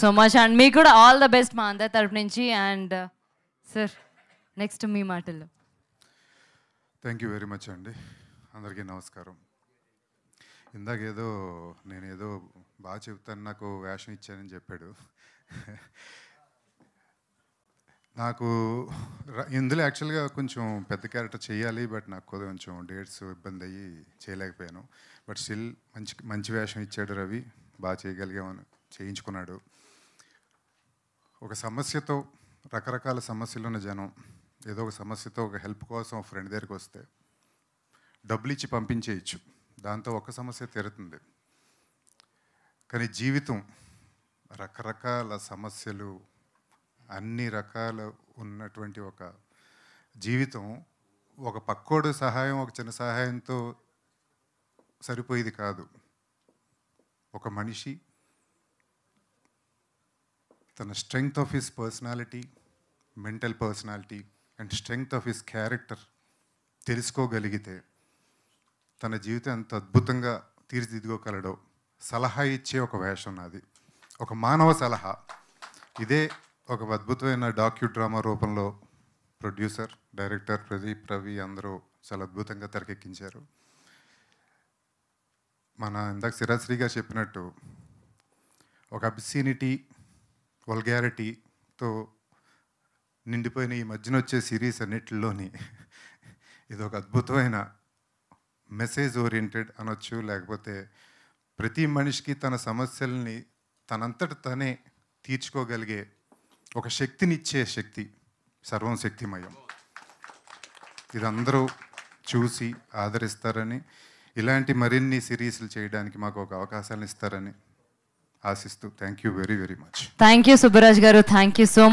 so much and మీకు కూడా all the best మా అందరి తరపు నుంచి అండ్ సార్ నెక్స్ట్ మీ మాటల్లో థ్యాంక్ యూ వెరీ మచ్ అండి అందరికీ నమస్కారం ఇందాక ఏదో నేను ఏదో బాగా చెప్తాను నాకు వేషం ఇచ్చానని చెప్పాడు నాకు ర- ఇందులో యాక్చువల్గా కొంచెం పెద్ద క్యారెక్టర్ చేయాలి బట్ నాకు కొద్దిగా కొంచెం డేట్స్ ఇబ్బంది అయ్యి చేయలేకపోయాను బట్ స్టిల్ మంచి మంచి వేషం ఇచ్చాడు రవి బాగా చేయగలిగామని చేయించుకున్నాడు ఒక సమస్యతో రకరకాల సమస్యలు ఉన్న జనం ఏదో ఒక సమస్యతో ఒక హెల్ప్ కోసం ఒక ఫ్రెండ్ దగ్గరికి వస్తే డబ్బులు ఇచ్చి పంపించేయచ్చు దాంతో ఒక సమస్య తీరుతుంది కానీ జీవితం రకరకాల సమస్యలు అన్ని రకాల ఉన్నటువంటి ఒక జీవితం ఒక పక్కోడు సహాయం ఒక చిన్న సహాయంతో సరిపోయేది కాదు ఒక మనిషి తన strength of his personality mental personality and strength of his character తెలుసుకోగలిగితే తన జీవితం ఎంత అద్భుతంగా తీర్చిదిద్దుకోగలడో సలహా ఇచ్చే ఒక వేషం నాది ఒక మానవ సలహా ఇదే ఒక అద్భుతమైన డాక్యూ డ్రామా రూపంలో ప్రొడ్యూసర్ డైరెక్టర్ ప్రదీప్ రవి అందరూ చాలా అద్భుతంగా తెరకెక్కించారు మన ఇందాక సిరాశ్రీగా చెప్పినట్టు ఒక అబ్సీనిటీ వల్గారిటీతో నిండిపోయిన ఈ మధ్యన వచ్చే సిరీస్ అన్నిటిలోని ఇది ఒక అద్భుతమైన మెసేజ్ ఓరియంటెడ్ అనొచ్చు లేకపోతే ప్రతి మనిషికి తన సమస్యల్ని తనంతట తనే తీర్చుకోగలిగే ఒక శక్తినిచ్చే శక్తి సర్వం శక్తిమయం ఇది అందరూ చూసి ఆదరిస్తారని ఇలాంటి మరిన్ని సిరీస్లు చేయడానికి మాకు ఒక అవకాశాలను ఇస్తారని ఆశిస్తూ thank you very very much thank you Subbaraj గారు థ్యాంక్ యూ సో